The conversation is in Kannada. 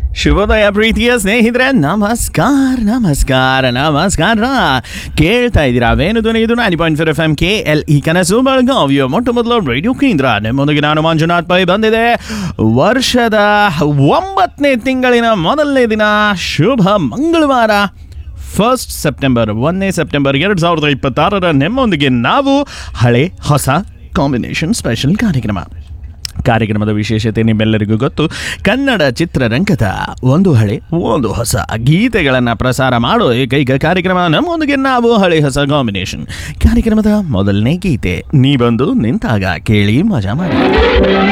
ಶುಭೋದಯ ಪ್ರೀತಿಯ ಸ್ನೇಹಿತರೆ ನಮಸ್ಕಾರ ನಮಸ್ಕಾರ ನಮಸ್ಕಾರ ಕೇಳ್ತಾ ಇದ್ದೀರಾ ವೇಣುಧ್ವನಿ ಇದು nine point four F M K L ಈ ಕನಸು ಬೆಳಗಾವಿಯ ಮೊಟ್ಟ ಮೊದಲು ರೇಡಿಯೋ ಕೇಂದ್ರ ನಿಮ್ಮೊಂದಿಗೆ ನಾನು ಮಂಜುನಾಥ್ ಪೈ ಬಂದಿದೆ ವರ್ಷದ ಒಂಬತ್ತನೇ ತಿಂಗಳಿನ ಮೊದಲನೇ ದಿನ ಶುಭ ಮಂಗಳವಾರ ಫಸ್ಟ್ ಸೆಪ್ಟೆಂಬರ್ ಒಂದನೇ ಸೆಪ್ಟೆಂಬರ್ ಎರಡು ಸಾವಿರದ ಇಪ್ಪತ್ತಾರರ ನಿಮ್ಮೊಂದಿಗೆ ನಾವು ಹಳೆ ಹೊಸ ಕಾಂಬಿನೇಷನ್ ಸ್ಪೆಷಲ್ ಕಾರ್ಯಕ್ರಮ ಕಾರ್ಯಕ್ರಮದ ವಿಶೇಷತೆ ನಿಮ್ಮೆಲ್ಲರಿಗೂ ಗೊತ್ತು ಕನ್ನಡ ಚಿತ್ರರಂಗದ ಒಂದು ಹಳೆ ಒಂದು ಹೊಸ ಗೀತೆಗಳನ್ನು ಪ್ರಸಾರ ಮಾಡೋ ಏಕೈಕ ಕಾರ್ಯಕ್ರಮ ನಮ್ಮೊಂದಿಗೆ ನಾವು ಹಳೆ ಹೊಸ ಕಾಂಬಿನೇಷನ್ ಕಾರ್ಯಕ್ರಮದ ಮೊದಲನೇ ಗೀತೆ ನೀ ಬಂದು ನಿಂತಾಗ ಕೇಳಿ ಮಜಾ ಮಾಡಿ